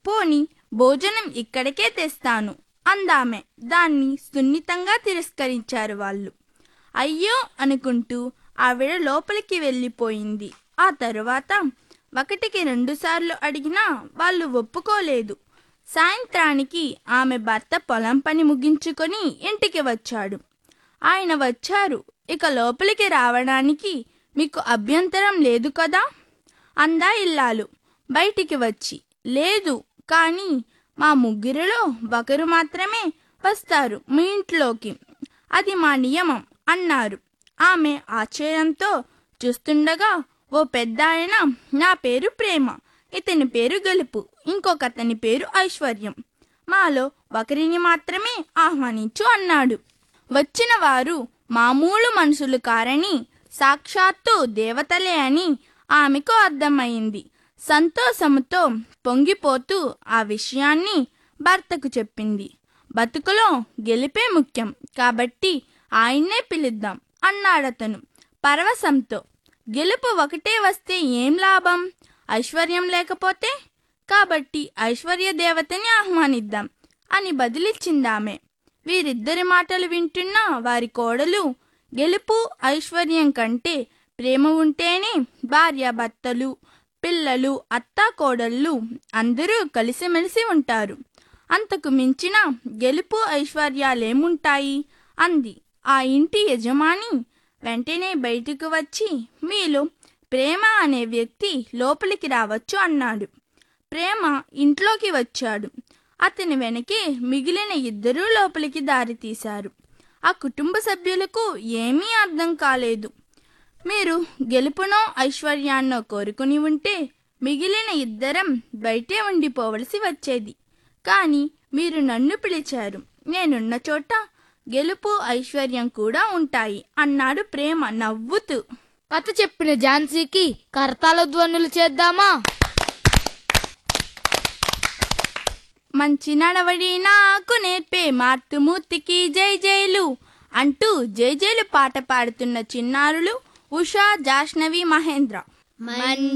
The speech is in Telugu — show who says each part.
Speaker 1: పోని భోజనం ఇక్కడికే తెస్తాను అందామె దాన్ని సున్నితంగా తిరస్కరించారు వాళ్ళు అయ్యో అనుకుంటూ ఆవిడ లోపలికి వెళ్ళిపోయింది ఆ తరువాత ఒకటికి రెండుసార్లు అడిగినా వాళ్ళు ఒప్పుకోలేదు సాయంత్రానికి ఆమె భర్త పొలం పని ముగించుకొని ఇంటికి వచ్చాడు ఆయన వచ్చారు ఇక లోపలికి రావడానికి మీకు అభ్యంతరం లేదు కదా అందా ఇల్లాలు బయటికి వచ్చి లేదు కానీ మా ముగ్గురిలో ఒకరు మాత్రమే వస్తారు మీ ఇంట్లోకి అది మా నియమం అన్నారు ఆమె ఆశ్చర్యంతో చూస్తుండగా ఓ పెద్ద ఆయన నా పేరు ప్రేమ ఇతని పేరు గెలుపు ఇంకొక అతని పేరు ఐశ్వర్యం మాలో ఒకరిని మాత్రమే ఆహ్వానించు అన్నాడు వచ్చిన వారు మామూలు మనుషులు కారని సాక్షాత్తు దేవతలే అని ఆమెకు అర్థమైంది సంతోషముతో పొంగిపోతూ ఆ విషయాన్ని భర్తకు చెప్పింది బతుకులో గెలిపే ముఖ్యం కాబట్టి ఆయన్నే పిలుద్దాం అన్నాడతను పరవశంతో గెలుపు ఒకటే వస్తే ఏం లాభం ఐశ్వర్యం లేకపోతే కాబట్టి ఐశ్వర్య దేవతని ఆహ్వానిద్దాం అని బదిలిచ్చిందామె వీరిద్దరి మాటలు వింటున్న వారి కోడలు గెలుపు ఐశ్వర్యం కంటే ప్రేమ ఉంటేనే భార్యాభర్తలు పిల్లలు అత్తా కోడళ్ళు అందరూ కలిసిమెలిసి ఉంటారు అంతకు మించిన గెలుపు ఐశ్వర్యాలేముంటాయి అంది ఆ ఇంటి యజమాని వెంటనే బయటకు వచ్చి మీలో ప్రేమ అనే వ్యక్తి లోపలికి రావచ్చు అన్నాడు ప్రేమ ఇంట్లోకి వచ్చాడు అతని వెనకే మిగిలిన ఇద్దరూ లోపలికి దారి తీశారు ఆ కుటుంబ సభ్యులకు ఏమీ అర్థం కాలేదు మీరు గెలుపునో ఐశ్వర్యాన్నో కోరుకుని ఉంటే మిగిలిన ఇద్దరం బయటే ఉండిపోవలసి వచ్చేది కానీ మీరు నన్ను పిలిచారు నేనున్న చోట గెలుపు ఐశ్వర్యం కూడా ఉంటాయి అన్నాడు ప్రేమ నవ్వుతూ
Speaker 2: కథ చెప్పిన ఝాన్సీకి కరతాల ధ్వనులు చేద్దామా
Speaker 1: మంచి నడవడి నాకు నేర్పే మార్తుమూర్తికి జై జైలు అంటూ జై జైలు పాట పాడుతున్న చిన్నారులు ఉషా జాష్నవి మహేంద్ర
Speaker 2: మంచి